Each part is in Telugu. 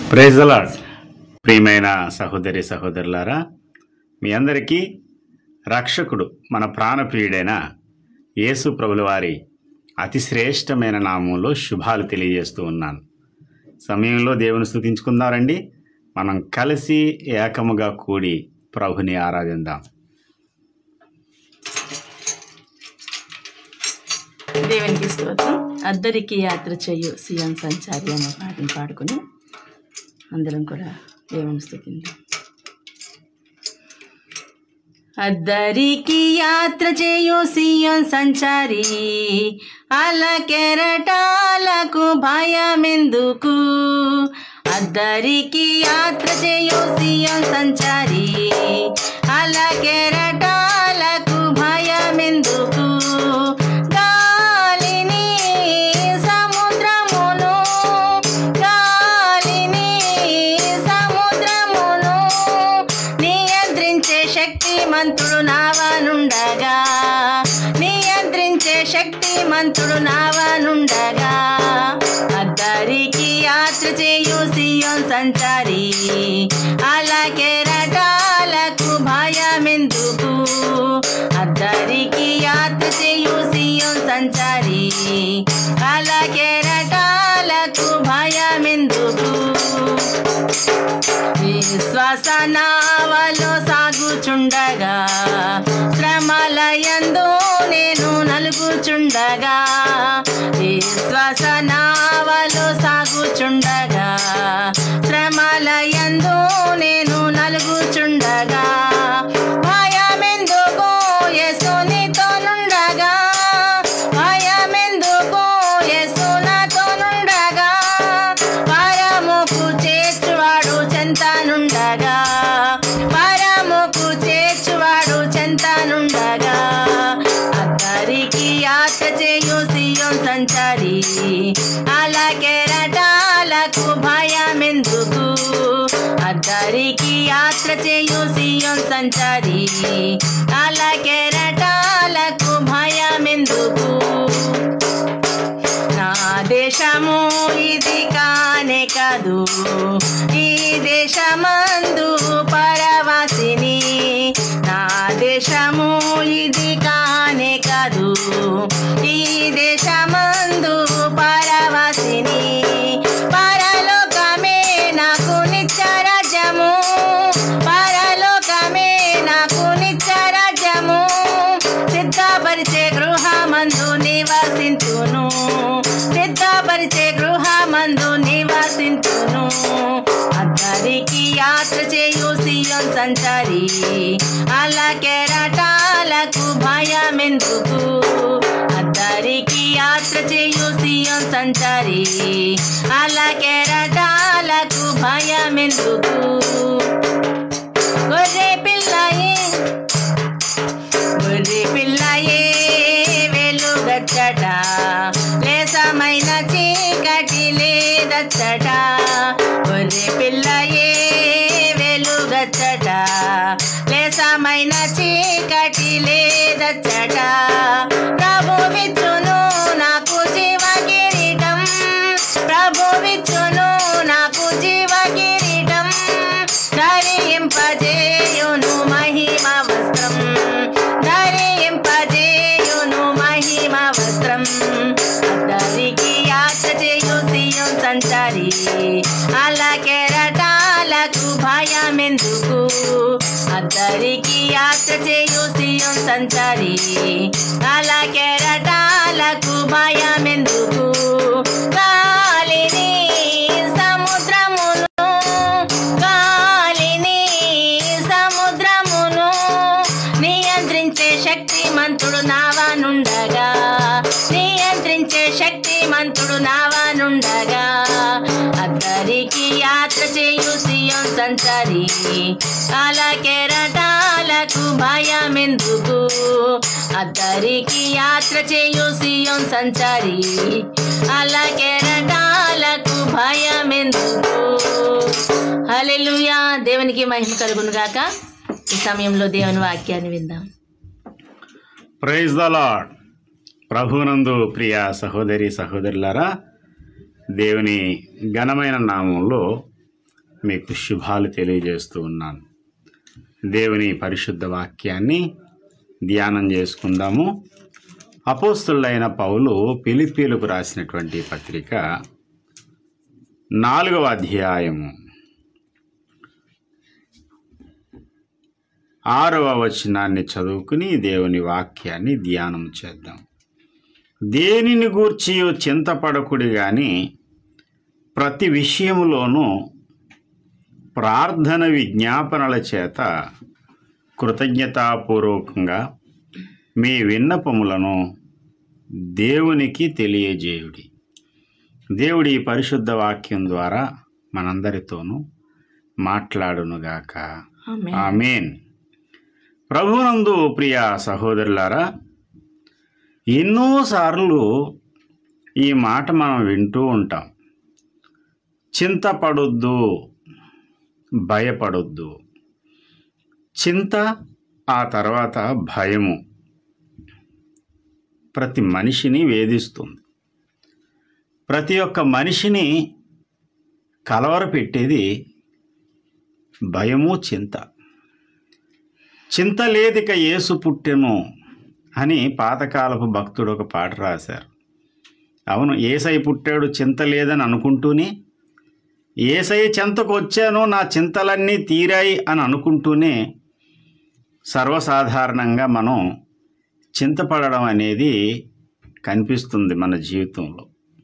ప్రైజ్ అలాడ్ ప్రియమైన సహోదరి సహోదరులారా మీ అందరికీ రక్షకుడు మన ప్రాణప్రియుడైన యేసు ప్రభుల వారి అతి శ్రేష్టమైన నామంలో శుభాలు తెలియజేస్తూ ఉన్నాను సమయంలో దేవుని స్థుతించుకుందారండి మనం కలిసి ఏకముగా కూడి ప్రభుని ఆరాధిద్దాం దేవునికి స్తోత్రం అద్దరికి యాత్ర చేయు సీఎం సంచారి అనే పాటను పాడుకుని అందరం కూడా దేవుని స్థుతిందాం అద్దరికి యాత్ర చేయు సీఎం సంచారి అల కెరటాలకు భయమెందుకు అద్దరికి యాత్ర చేయు సీఎం సంచారి అల కెరటాలకు భయమెందుకు గాలిని సముద్రమును గాలిని సముద్రమును నియంత్రించే శక్తిమంతుడు నావనుండగా నియంత్రించే శక్తిమంతుడు నావనుండగా అద్దరికి యాత్ర చేయు సియోన్ సంచారి అలాగే రటాలకు భయమెందుకు అద్దరికి యాత్ర చేయు సియోన్ సంచారి అలాగే రటాలకు భయమెందుకు విశ్వాస నావలో సాగుచుండగా శ్రమలయందు నేను నలుగుచుండగా విశ్వాస నావలో సాగుచుండగా శ్రమలయందు నేను నలుగుచుండగా భయమెందుకు యేసునితో నుండగా భయమెందుకు యేసు నాతో నుండగా పరముకు చేర్చువాడు చెంతనుండగా పరముకు చేర్చువాడు చెంతనుండగా అద్దరికి యాత్ర చేయు సియోన్ సంచారి అలాగే రటాలకు భయమెందుకు అద్దరికి యాత్ర చేయు సియోన్ సంచారి అలాగే రటాలకు భయమెందుకు నా దేశము ఇది కానే కాదు ఈ దేశమందు పరవాసిని నా దేశము ఇది కానే కాదు ఈ దేశమందు పరవాసిని పరలోకమే నాకు నిత్యరాజ్యము పరలోకమే నాకు నిత్యరాజ్యము సిద్ధపరిచే గృహమందు నివసింతును సిద్ధపరిచే గృహమందు నివసింతును అద్దరికి యాత్ర చేయు సియోన్ సంచారి అలా కెరటాలకు భయమెందుకు అద్దరికి యాత్ర చేయు సియోన్ సంచారి అలా కెరటాలకు భయమెందుకు గొర్రె పిల్లయే గొర్రె పిల్లయే వెలుగచ్చట లేసమైన చీకటి లేదచ్చట గొర్రె పిల్లయే వెలుగచ్చట లేసమైన చీకటి లేదచ్చట ప్రభు విచ్చును నాకు జీవ కిరీటం ప్రభు విచ్చును నాకు జీవ కిరీటం ధరింపజేయును మహిమ వస్త్రం ధరింపజేయును మహిమ వస్త్రం అద్దరికి యాత్ర చేయు సియం సంచారి అలా కెరటాలకు భయమెందుకు అద్దరికి యాత్ర చేయు సియం సంచారి అలా కెరటాలకు భయమెందుకు గాలిని సముద్రమును గాలిని సముద్రమును నియంత్రించే శక్తిమంతుడు నావనుండగా నియంత్రించే శక్తిమంతుడు నావనుండగా అద్దరికి యాత్ర చేయు సియం సంచారి అలా కెరటాలకు భయమెందుకు అద్దరికి యాత్ర చేయు సియం సంచారి అలా కెరటాలకు భయమెందుకు హల్లెలూయా దేవునికి మహిమ కలుగును గాక ఈ సమయంలో దేవుని వాక్యాన్ని విందాం ప్రైజ్ ద లాడ్ ప్రభునందు ప్రియ సహోదరి సహోదరులారా దేవుని ఘనమైన నామంలో మీకు శుభాలు తెలియజేస్తూ ఉన్నాను దేవుని పరిశుద్ధ వాక్యాన్ని ధ్యానం చేసుకుందాము అపోస్తులైన పౌలు పిలిపీలకు రాసినటువంటి పత్రిక నాలుగవ అధ్యాయము ఆరవ వచనాన్ని చదువుకుని దేవుని వాక్యాన్ని ధ్యానం చేద్దాం దేనిని గూర్చి చింతపడకుడి గాని ప్రతి విషయములోనూ ప్రార్థన విజ్ఞాపనల చేత కృతజ్ఞతాపూర్వకంగా మీ విన్నపములను దేవునికి తెలియజేయుడి దేవుడి ఈ పరిశుద్ధ వాక్యం ద్వారా మనందరితోనూ మాట్లాడునుగాక ఆమె ఆమెన్ ప్రభునందు ప్రియ సహోదరులారా ఎన్నోసార్లు ఈ మాట మనం వింటూ ఉంటాం చింతపడొద్దు భయపడొద్దు చింత ఆ తర్వాత భయము ప్రతి మనిషిని వేధిస్తుంది ప్రతి ఒక్క మనిషిని కలవరపెట్టేది భయము చింత చింత లేదిక యేసు పుట్టెను అని పాతకాలపు భక్తుడు ఒక పాట రాశారు అవును ఏసై పుట్టాడు చింత లేదని అనుకుంటూనే ఏసై చింతకు వచ్చాను నా చింతలన్నీ తీరాయి అని అనుకుంటూనే సర్వసాధారణంగా మనం చింతపడడం అనేది కనిపిస్తుంది మన జీవితంలో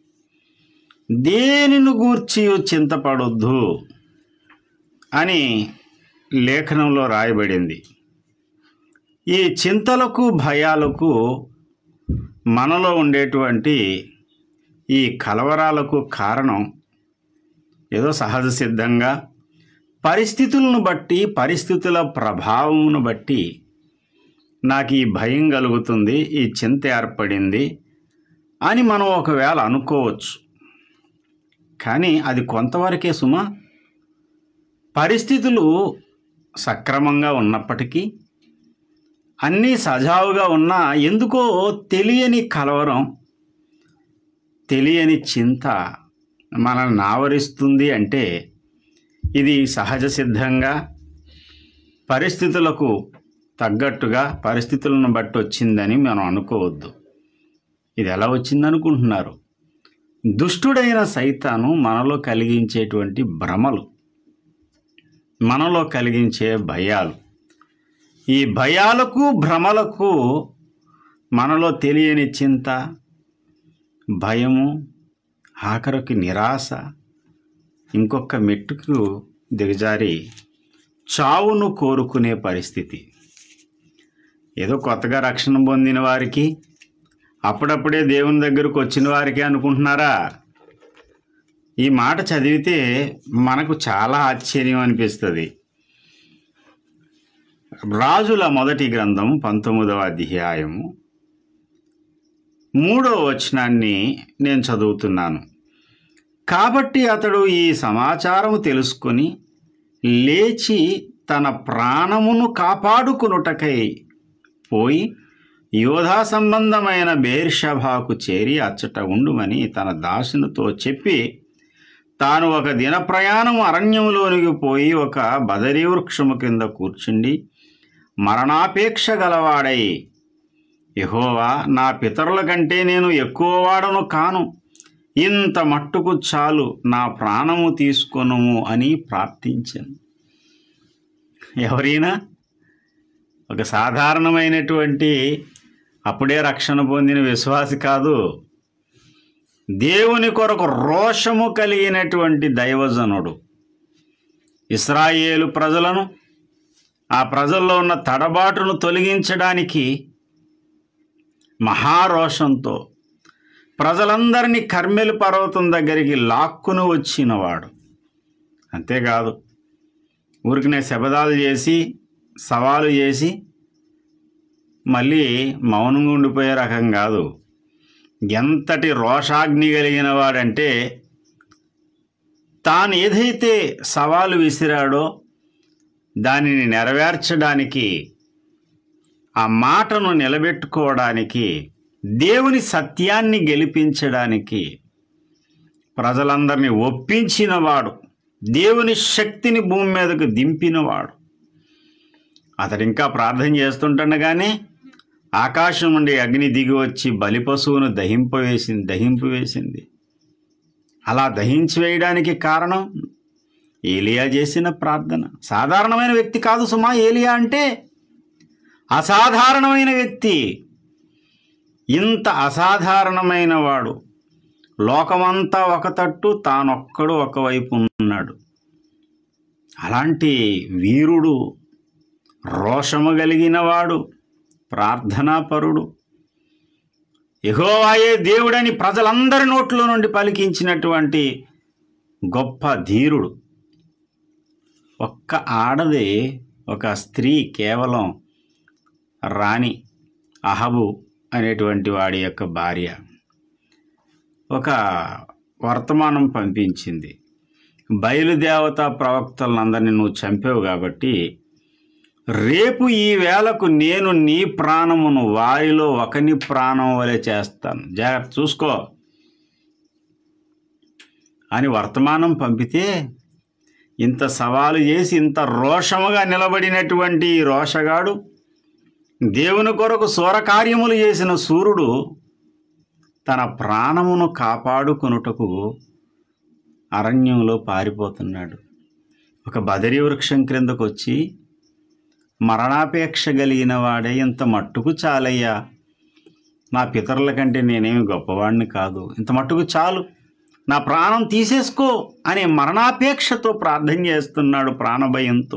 దేనిని గూర్చి చింతపడొద్దు అని లేఖనంలో రాయబడింది ఈ చింతలకు భయాలకు మనలో ఉండేటువంటి ఈ కలవరాలకు కారణం ఏదో సహజ సిద్ధంగా పరిస్థితులను బట్టి పరిస్థితుల ప్రభావమును బట్టి నాకు ఈ భయం కలుగుతుంది ఈ చింత ఏర్పడింది అని మనం ఒకవేళ అనుకోవచ్చు కానీ అది కొంతవరకే సుమా పరిస్థితులు సక్రమంగా ఉన్నప్పటికీ అన్నీ సజావుగా ఉన్నా ఎందుకో తెలియని కలవరం తెలియని చింత మనల్ని ఆవరిస్తుంది అంటే ఇది సహజ సిద్ధంగా పరిస్థితులకు తగ్గట్టుగా పరిస్థితులను బట్టి వచ్చిందని మనం అనుకోవద్దు ఇది ఎలా వచ్చిందనుకుంటున్నారు దుష్టుడైన సైతాను మనలో కలిగించేటువంటి భ్రమలు మనలో కలిగించే భయాలు ఈ భయాలకు భ్రమలకు మనలో తెలియని చింత భయము ఆఖరికి నిరాశ ఇంకొక మెట్టుకు దిగజారి చావును కోరుకునే పరిస్థితి ఏదో కొత్తగా రక్షణ పొందిన వారికి అప్పుడప్పుడే దేవుని దగ్గరకు వచ్చిన వారికి అనుకుంటున్నారా ఈ మాట చదివితే మనకు చాలా ఆశ్చర్యం అనిపిస్తుంది రాజుల మొదటి గ్రంథం పంతొమ్మిదవ అధ్యాయము మూడవ వచనాన్ని నేను చదువుతున్నాను కాబట్టి అతడు ఈ సమాచారము తెలుసుకొని లేచి తన ప్రాణమును కాపాడుకునుటకై పోయి యోధా సంబంధమైన బేర్షభాకు చేరి అచ్చట ఉండుమని తన దాసునితో చెప్పి తాను ఒక దిన ప్రయాణం అరణ్యములోనికి పోయి ఒక బదరీ వృక్షము కింద కూర్చుండి మరణాపేక్ష గలవాడై యహోవా నా పితరుల కంటే నేను ఎక్కువ వాడను కాను ఇంత మట్టుకు చాలు నా ప్రాణము తీసుకొనుము అని ప్రార్థించాను ఎవరైనా ఒక సాధారణమైనటువంటి అప్పుడే రక్షణ పొందిన విశ్వాసి కాదు దేవుని కొరకు రోషము కలిగినటువంటి దైవజనుడు ఇస్రాయేలు ప్రజలను ఆ ప్రజల్లో ఉన్న తడబాటును తొలగించడానికి మహారోషంతో ప్రజలందరినీ కర్మెలు పర్వతం దగ్గరికి లాక్కును వచ్చినవాడు అంతేకాదు ఊరికినే శబదాలు చేసి సవాలు చేసి మళ్ళీ మౌనంగా ఉండిపోయే రకం కాదు ఎంతటి రోషాగ్ని కలిగిన వాడంటే తాను ఏదైతే సవాలు విసిరాడో దానిని నెరవేర్చడానికి ఆ మాటను నిలబెట్టుకోవడానికి దేవుని సత్యాన్ని గెలిపించడానికి ప్రజలందరినీ ఒప్పించినవాడు దేవుని శక్తిని భూమి మీదకు దింపినవాడు అతడు ఇంకా ప్రార్థన చేస్తుంటుండగానే ఆకాశం నుండి అగ్ని దిగి వచ్చి బలి పశువును దహింపవేసింది దహింపవేసింది అలా దహించి వేయడానికి కారణం ఏలియా చేసిన ప్రార్థన సాధారణమైన వ్యక్తి కాదు సుమా ఏలియా అంటే అసాధారణమైన వ్యక్తి ఇంత అసాధారణమైన వాడు లోకమంతా ఒక తట్టు తానొక్కడు ఒకవైపు ఉన్నాడు అలాంటి వీరుడు రోషము కలిగిన వాడు ప్రార్థనాపరుడు యెహోవాయే దేవుడని ప్రజలందరి నోట్లో నుండి పలికించినటువంటి గొప్ప ధీరుడు ఒక్క ఆడదే ఒక స్త్రీ కేవలం రాణి అహబు అనేటువంటి వాడి యొక్క భార్య ఒక వర్తమానం పంపించింది బయలుదేవత ప్రవక్తలందరినీ నువ్వు చంపావు కాబట్టి రేపు ఈ వేళకు నేను నీ ప్రాణమును వారిలో ఒకని ప్రాణం వలె చేస్తాను జాగ్రత్త చూసుకో అని వర్తమానం పంపితే ఇంత సవాలు చేసి ఇంత రోషముగా నిలబడినటువంటి ఈ రోషగాడు దేవుని కొరకు సూరకార్యములు చేసిన సూర్యుడు తన ప్రాణమును కాపాడుకొనుటకు అరణ్యంలో పారిపోతున్నాడు ఒక బదరి వృక్షం క్రిందకు వచ్చి మరణాపేక్ష కలిగిన వాడే ఇంత మట్టుకు చాలయ్యా నా పితరుల కంటే నేనేమి గొప్పవాడిని కాదు ఇంత మట్టుకు చాలు నా ప్రాణం తీసేసుకో అనే మరణాపేక్షతో ప్రార్థన చేస్తున్నాడు ప్రాణభయంతో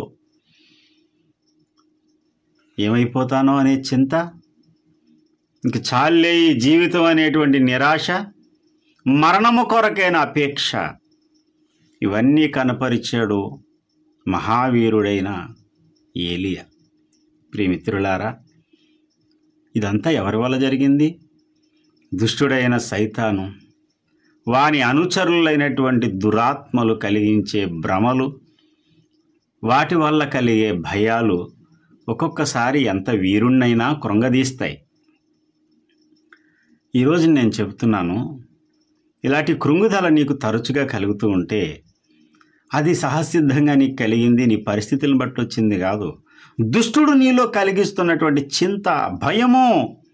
ఏమైపోతానో అనే చింత ఇంక చాలే ఈ జీవితం అనేటువంటి నిరాశ మరణము కొరకైన అపేక్ష ఇవన్నీ కనపరిచాడు మహావీరుడైన ఏలియా ప్రియమిత్రులారా ఇదంతా ఎవరి వల్ల జరిగింది దుష్టుడైన సైతాను వాని అనుచరులైనటువంటి దురాత్మలు కలిగించే భ్రమలు వాటి వల్ల కలిగే భయాలు ఒక్కొక్కసారి ఎంత వీరుణ్ణైనా కృంగదీస్తాయి ఈరోజు నేను చెబుతున్నాను ఇలాంటి కృంగుదల నీకు తరచుగా కలుగుతూ ఉంటే అది సహసిద్ధంగా నీకు కలిగింది నీ పరిస్థితులను బట్టి వచ్చింది కాదు దుష్టుడు నీలో కలిగిస్తున్నటువంటి చింత భయము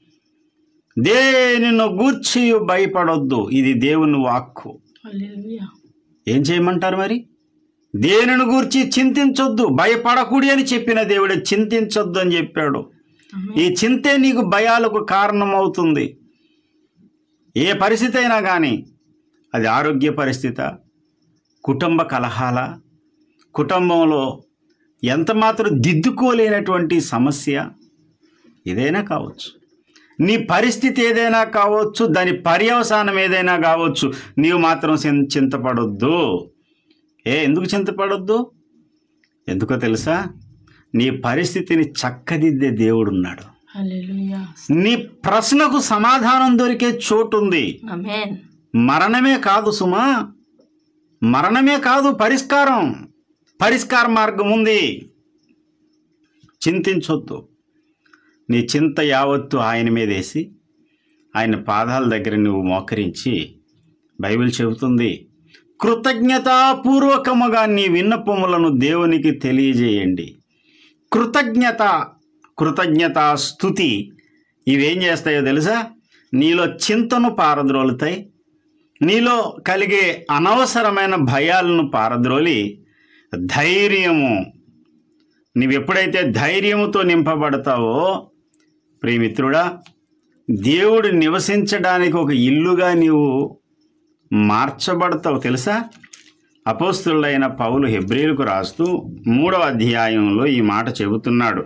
దేనిను గూర్చి భయపడొద్దు ఇది దేవుని వాక్కు హల్లెలూయా ఏం చేయమంటారు మరి దేనిని గూర్చి చింతించొద్దు భయపడకూడి అని చెప్పిన దేవుడే చింతించొద్దు అని చెప్పాడు ఆమేన్. ఈ చింతే నీకు భయాలకు కారణమవుతుంది ఏ పరిస్థితి అయినా కానీ అది ఆరోగ్య పరిస్థితి కుటుంబ కలహాల కుటుంబంలో ఎంత మాత్రం దిద్దుకోలేనటువంటి సమస్య ఏదైనా కావచ్చు నీ పరిస్థితి ఏదైనా కావచ్చు దాని పర్యవసానం ఏదైనా కావచ్చు నీవు మాత్రం చిం- చింతపడొద్దు ఏ ఎందుకు చింతపడొద్దు ఎందుకో తెలుసా నీ పరిస్థితిని చక్కదిద్దే దేవుడున్నాడు హల్లెలూయా నీ ప్రశ్నకు సమాధానం దొరికే చోటు ఉంది ఆమేన్ మరణమే కాదు సుమా మరణమే కాదు పరిష్కారం పరిష్కార మార్గం ఉంది చింతించొద్దు నీ చింత యావత్తు ఆయన మీద వేసి ఆయన పాదాల దగ్గర నువ్వు మోకరించి బైబిల్ చెబుతుంది కృతజ్ఞతాపూర్వకముగా నీ విన్నపములను దేవునికి తెలియజేయండి కృతజ్ఞత కృతజ్ఞత స్థుతి ఇవేం చేస్తాయో తెలుసా నీలో చింతను పారద్రోలుతాయి నీలో కలిగే అనవసరమైన భయాలను పారద్రోలి ధైర్యము నీవెప్పుడైతే ధైర్యముతో నింపబడతావో ప్రియమిత్రుడా దేవుడు నివసించడానికి ఒక ఇల్లుగా నీవు మార్చబడతావు తెలుసా అపోస్తులైన పౌలు హెబ్రిలకు రాస్తూ మూడవ అధ్యాయంలో ఈ మాట చెబుతున్నాడు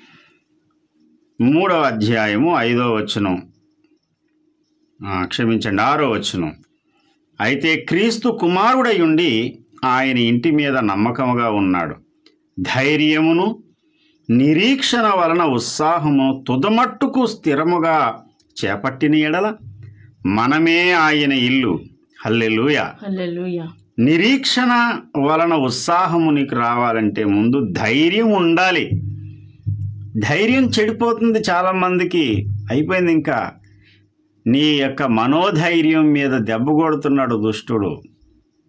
మూడవ అధ్యాయము ఐదో వచనం ఆ, క్షమించండి ఆరో వచనం అయితే క్రీస్తు కుమారుడై ఉండి ఆయన ఇంటి మీద నమ్మకముగా ఉన్నాడు ధైర్యమును నిరీక్షణ వలన ఉత్సాహము తుదమట్టుకు స్థిరముగా చేపట్టిన ఎడల మనమే ఆయన ఇల్లు హల్లెలూయా హల్లెలూయా నిరీక్షణ వలన ఉత్సాహము నీకు రావాలంటే ముందు ధైర్యం ఉండాలి ధైర్యం చెడిపోతుంది చాలామందికి అయిపోయింది ఇంకా నీ యొక్క మనోధైర్యం మీద దెబ్బ కొడుతున్నాడు దుష్టుడు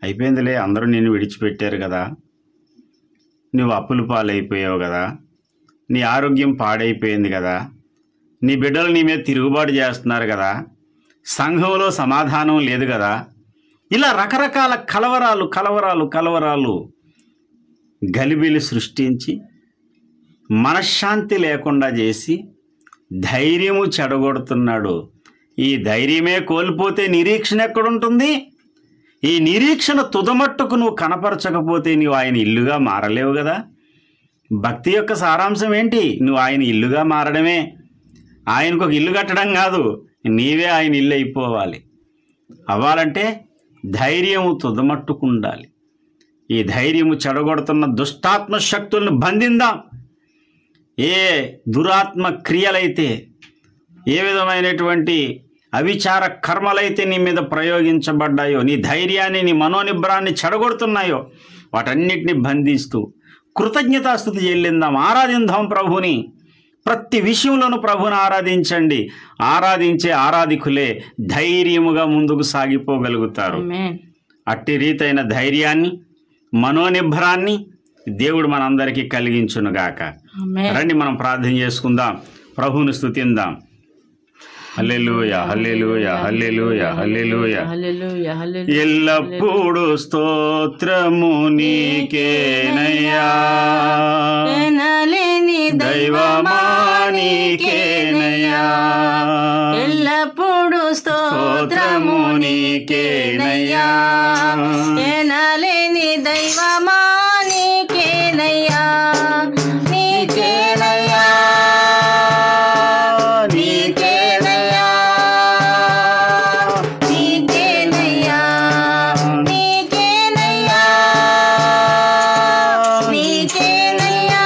అయిపోయిందిలే అందరూ నిన్ను విడిచిపెట్టారు కదా నువ్వు అప్పులు పాలైపోయావు కదా నీ ఆరోగ్యం పాడైపోయింది కదా నీ బిడ్డలు నీ మీద తిరుగుబాటు చేస్తున్నారు కదా సంఘంలో సమాధానం లేదు కదా ఇలా రకరకాల కలవరాలు కలవరాలు కలవరాలు గలిబిలి సృష్టించి మనశ్శాంతి లేకుండా చేసి ధైర్యము చెడగొడుతున్నాడు ఈ ధైర్యమే కోల్పోతే నిరీక్షణ ఎక్కడుంటుంది ఈ నిరీక్షణ తుదమట్టుకు నువ్వు కనపరచకపోతే నువ్వు ఆయన ఇల్లుగా మారలేవు కదా భక్తి యొక్క సారాంశం ఏంటి నువ్వు ఆయన ఇల్లుగా మారడమే ఆయనకు ఒక ఇల్లు కట్టడం కాదు నీవే ఆయన ఇల్లు అయిపోవాలి అవ్వాలంటే ధైర్యము తుదమట్టుకు ఉండాలి ఈ ధైర్యము చెడగొడుతున్న దుష్టాత్మ శక్తులను బంధిందాం ఏ దురాత్మ క్రియలైతే ఏ విధమైనటువంటి అవిచార కర్మలైతే నీ మీద ప్రయోగించబడ్డాయో నీ ధైర్యాన్ని నీ మనోనిబ్రాన్ని చెడగొడుతున్నాయో వాటన్నిటిని బంధిస్తూ కృతజ్ఞతాస్థుతి చెల్లిందాం ఆరాధిందాం ప్రభుని ప్రతి విషయంలోనూ ప్రభుని ఆరాధించండి ఆరాధించే ఆరాధికులే ధైర్యముగా ముందుకు సాగిపోగలుగుతారు ఆమేన్ అట్టి రీతైన ధైర్యాన్ని మనోనిబ్బరాన్ని దేవుడు మనందరికీ కలిగించునుగాక ఆమేన్ రండి మనం ప్రార్థన చేసుకుందాం ప్రభువుని స్తుతిందాం హల్లెలూయ హల్లెలూయ హల్లెలూయ హల్లెలూయ హల్లెలూయా హల్లెలూయా ఎల్లప్పుడూ స్తోత్రము నీకేనయ్యా ఎనలేని దైవమా నీకేనయ్యా ఎల్లప్పుడూ స్తోత్రము నీకేనయ్యా ఎనలేని దైవమా నీకేనయ్యా నీకేనయ్యా నీకేనయ్యా నీకేనయ్యా నీకేనయ్యా నీకేనయ్యా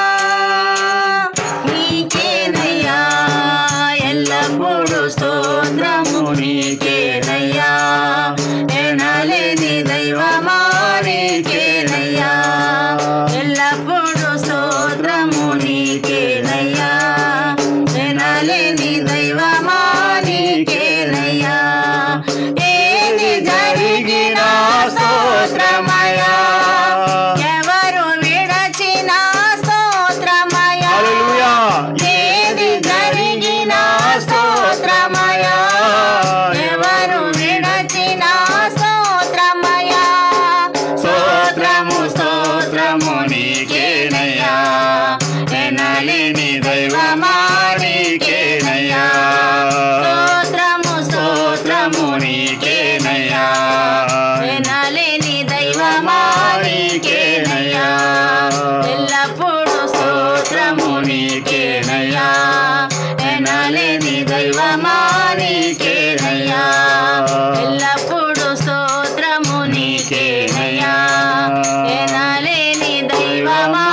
నీకేనయ్యా ఎల్లప్పుడూ స్తోత్రము నీకేనయ్యా ఎనలేని దైవమా నీకేనయ్యా ఎల్లప్పుడూ స్తోత్రము నీకేనయ్యా ఎనలేని దైవమా నీకేనయ్యా ఏది జరిగినా స్తోత్రమయ్యా ఎవరు విడచినా స్తోత్రమయ్యా హల్లెలూయా ఏది జరిగినా స్తోత్రమయా ఎవరు విడచినా స్తోత్రమయా స్తోత్రము స్తోత్రము నీకేనయ్యా ఎనలేని దైవమా నీకేనయ్యా స్తోత్రము స్తోత్రము నీకేనయ్యా ఎనలేని దైవమా నీకేనయ్యా ఎల్లప్పుడూ స్తోత్రము నీకేనయ్యా ఎనలేని దైవమా నీకేనయ్యా ఎల్లప్పుడూ స్తోత్రము నీకేనయ్యా ఎనలేని దైవమా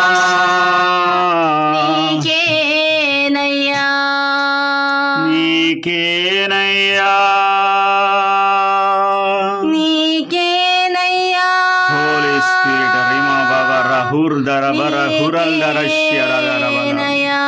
నీకేనయ్యా నీకేనయ్యా నీకేనయ్యా హోలీ స్పిరిట్ రిమా బాబా రహుర్ దర బర హురల్ దర శ్యర దర బల. నీకేనయ్యా.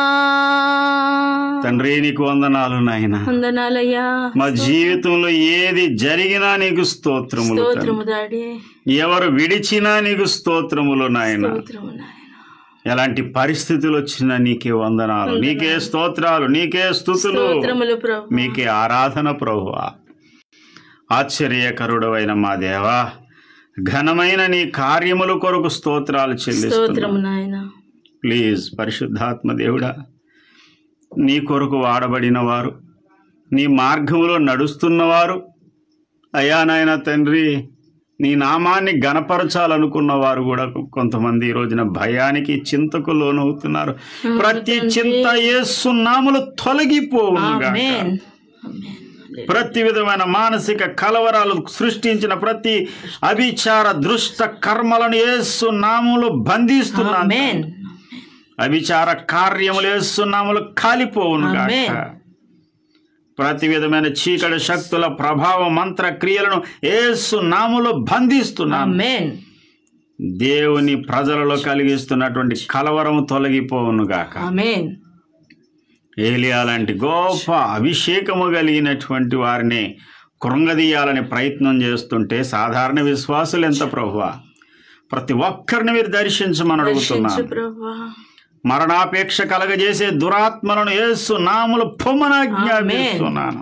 తండ్రి నీకు వందనాలు నాయన వందనాలయ్యా మా జీవితంలో ఏది జరిగినా నీకు స్తోత్రములు తండ్రి. స్తోత్రము దాడి ఎవరు విడిచినా నీకు స్తోత్రములు నాయన స్తోత్రము నాయన ఎలాంటి పరిస్థితులు వచ్చినా నీకే వందనాలు నీకే స్తోత్రాలు నీకే స్తుతులు స్తోత్రములు ప్రభు మీకే ఆరాధన ప్రభువా ఆశ్చర్యకరుడవైన మా దేవా ఘనమైన నీ కార్యముల కొరకు స్తోత్రాలు చెల్లిస్తున్నా స్తోత్రము నాయన ప్లీజ్ పరిశుద్ధాత్మ దేవుడా నీ కొరకు వాడబడిన వారు నీ మార్గంలో నడుస్తున్నవారు అయ్యా నాయన తండ్రి నీ నామాన్ని గణపరచాలనుకున్న వారు కూడా కొంతమంది ఈ రోజున భయానికి చింతకు లోనవుతున్నారు ప్రతి చింత యేసునాములు తొలగిపోవునుగాక ఆమేన్ ఆమేన్. ప్రతి విధమైన మానసిక కలవరాలు సృష్టించిన ప్రతి అభిచార దృష్ట కర్మలను యేసు నామములు బంధిస్తున్నాను ఆమేన్ అభిచార కార్యములు వేస్తున్నాములు కాలిపోవును ఆమేన్. ప్రతి విధమైన చీకటి శక్తుల ప్రభావ మంత్ర క్రియలను ఏసు నాములు బంధిస్తున్నాను ఆమేన్ దేవుని ప్రజలలో కలిగిస్తున్నటువంటి కలవరం తొలగిపోవును గాక ఆమేన్ ఏలియా లాంటి గొప్ప అభిషేకము కలిగినటువంటి వారిని కృంగదీయాలని ప్రయత్నం చేస్తుంటే సాధారణ విశ్వాసులు ఎంత ప్రభువా ప్రతి ఒక్కరిని మీరు దర్శించమని అడుగుతున్నాను రక్షించు ప్రభా మరణాపేక్ష కలగజేసే దురాత్మలను యేసు నాములు పొమ్మన ఆజ్ఞాపిస్తున్నాను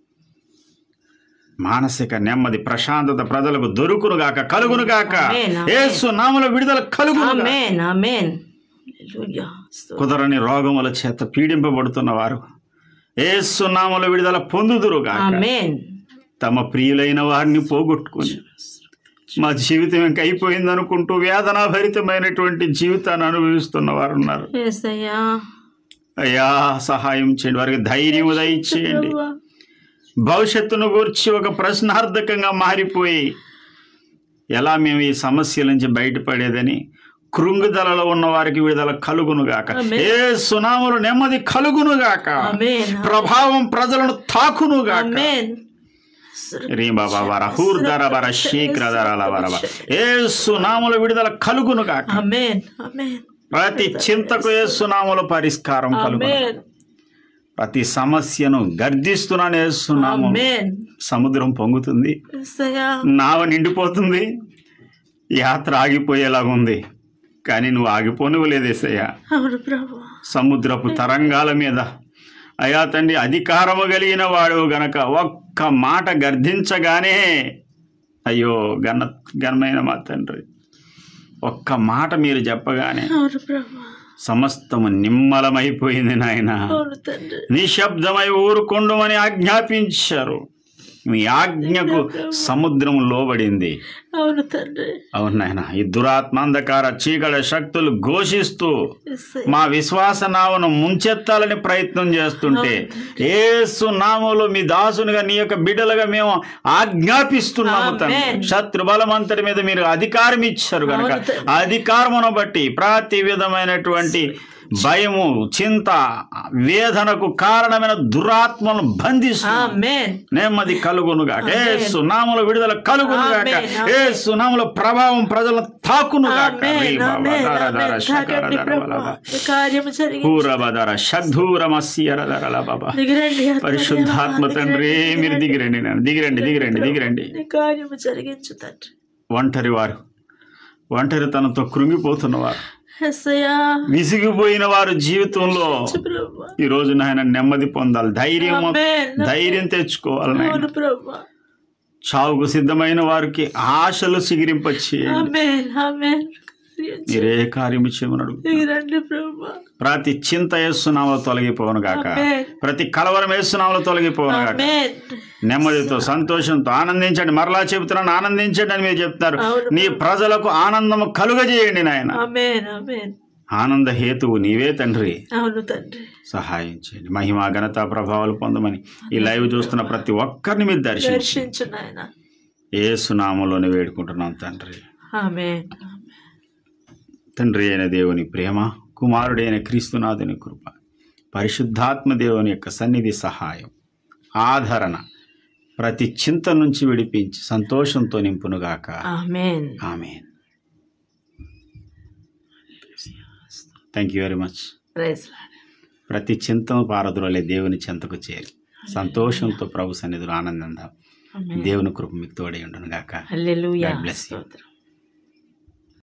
మానసిక నెమ్మది ప్రశాంతత ప్రజలకు దొరుకునుగాక కలుగునుగాక ఆమేన్, ఆమేన్. యేసు నాముల విడుదల కలుగును ఆమేన్ ఆమేన్ హల్లెలూయా స్తోత్రం. కుదరని రోగముల చేత పీడింపబడుతున్న వారు యేసు నాముల విడుదల పొందుదురుగాక ఆమేన్ తమ ప్రియులైన వారిని పోగొట్టుకుని మా జీవితం ఇంక అయిపోయింది అనుకుంటూ వేదనాభరితమైనటువంటి జీవితాన్ని అనుభవిస్తున్న వారు ఉన్నారు యేసయ్యా అయ్యా సహాయం చేయండి వారికి ధైర్యం దయచేయండి ప్రభువా. భవిష్యత్తును గురించి ఒక ప్రశ్నార్థకంగా మారిపోయి ఎలా మేము ఈ సమస్యల నుంచి బయటపడేదని కృంగుదలలో ఉన్న వారికి విడుదల కలుగునుగాక ఆమేన్. ఏ సునాములు నెమ్మది కలుగునుగాక ఆమేన్ ప్రభావం ప్రజలను తాకునుగాక ఆమేన్ రీబాబా వర హూర్ధర వర శీఘ్రధరల వరవ ఏ సునాముల విడుదల కలుగునుగాక ఆమేన్ ఆమేన్ ప్రతి చింతకు ఏ సునాముల పరిష్కారం కలుగును ఆమేన్ ప్రతి సమస్యను గర్జిస్తున్నాను వేస్తున్నాము ఆమేన్ సముద్రం పొంగుతుంది యేసయ్యా నావ నిండిపోతుంది యాత్ర ఆగిపోయేలాగా ఉంది కానీ నువ్వు ఆగిపోనివ్వలేదేసయ్యా అవును ప్రభు సముద్రపు తరంగాల మీద అయా తండ్రి అధికారము కలిగిన వాడు గనక ఒక్క మాట గర్ధించగానే అయ్యో ఘన ఘనమైన మా తండ్రి ఒక్క మాట మీరు చెప్పగానే అవును ప్రభు సమస్తము నిమ్మలమైపోయింది నాయన అవును తండ్రి నిశ్శబ్దమై ఊరుకొండమని ఆజ్ఞాపించారు మీ ఆజ్ఞకు సముద్రం లోబడింది అవును తండ్రి అవును నాయన ఈ దురాత్మాంధకార చీకడ శక్తులు ఘోషిస్తూ యేసయ్యా. మా విశ్వాస నావను ముంచెత్తాలని ప్రయత్నం చేస్తుంటే ఏసు నామములో మీ దాసునిగా నీ యొక్క బిడ్డలుగా మేము ఆజ్ఞాపిస్తున్నాము తండ్రి ఆమేన్. శత్రు బలమంతటి మీద మీరు అధికారం ఇచ్చారు కనుక అవును తండ్రి. ఆ అధికారమును బట్టి ప్రతి విధమైనటువంటి భయము చింత వేదనకు కారణమైన దురాత్మలను బంధిస్తూ ఆమేన్ నెమ్మది కలుగునుగాక ఏ సునాముల విడుదల కలుగునుగాక ఆమేన్, ఏ ఆమేన్. సునాముల ప్రభావం ప్రజలను తాకునుగాక ఆమేన్ రీ బాబా, ఆమేన్ దార, దార, ఆమేన్ శకర, తాకండి దార, ప్రభు బలబ. ఈ కార్యము జరిగి హూరబదర షద్ధూరమస్యర దరల బాబా దిగిరండి ఆత్మ పరిశుద్ధాత్మ దేవా, తండ్రి దిగిరండి, మీరు దిగిరండి నేను దిగిరండి దిగిరండి దిగిరండి నీ కార్యము జరిగించు తండ్రి ఒంటరి వారు ఒంటరితనంతో కృంగిపోతున్నవారు ఎస్సయ్యా విసిగిపోయిన వారు జీవితంలో ప్రభు ఈ రోజు నాయన నెమ్మది పొందాలి ధైర్యం ఆమేన్. ధైర్యం తెచ్చుకోవాలి నాయన అవును ప్రభు చావుకు సిద్ధమైన వారికి ఆశలు సిగిరింపచేయండి ఆమేన్ ఆమేన్ మీరే కార్యము చేయమని అడుగు దిగిరండి ప్రభు ప్రతి చింత వేస్తున్నామో తొలగిపోవను గాక ఆమేన్. ప్రతి కలవరం వేస్తున్నామో తొలగిపోవను గాక ఆమేన్ నెమ్మదితో సంతోషంతో ఆనందించండి మరలా చెబుతున్నాను ఆనందించండి అని మీరు చెప్తారు అవును. నీ ప్రజలకు ఆనందము కలుగజేయండి నాయన ఆమేన్ ఆమేన్ ఆనంద హేతువు నీవే తండ్రి అవును తండ్రి సహాయం చేయండి మహిమ ఘనత ప్రభావాలు పొందమని ఈ లైవ్ చూస్తున్న ప్రతి ఒక్కరిని మీరు దర్శించి దర్శించు నాయన ఏ సునామంలోనే వేడుకుంటున్నాం తండ్రి ఆమేన్ తండ్రి అయిన దేవుని ప్రేమ కుమారుడైన క్రీస్తునాథుని కృప పరిశుద్ధాత్మ దేవుని యొక్క సన్నిధి సహాయం ఆదరణ ప్రతి చింత నుంచి విడిపించి సంతోషంతో నింపునుగాక ఆమేన్ ఆమె thank you very much praise ప్రతి చింతను పారదులే దేవుని చింతకు చేరి సంతోషంతో ప్రభు సన్నిధిలో ఆనందంగా ఆమేన్ దేవుని కృప మీకు తోడై ఉండును గాక హల్లెలూయా God bless you. స్తోత్రం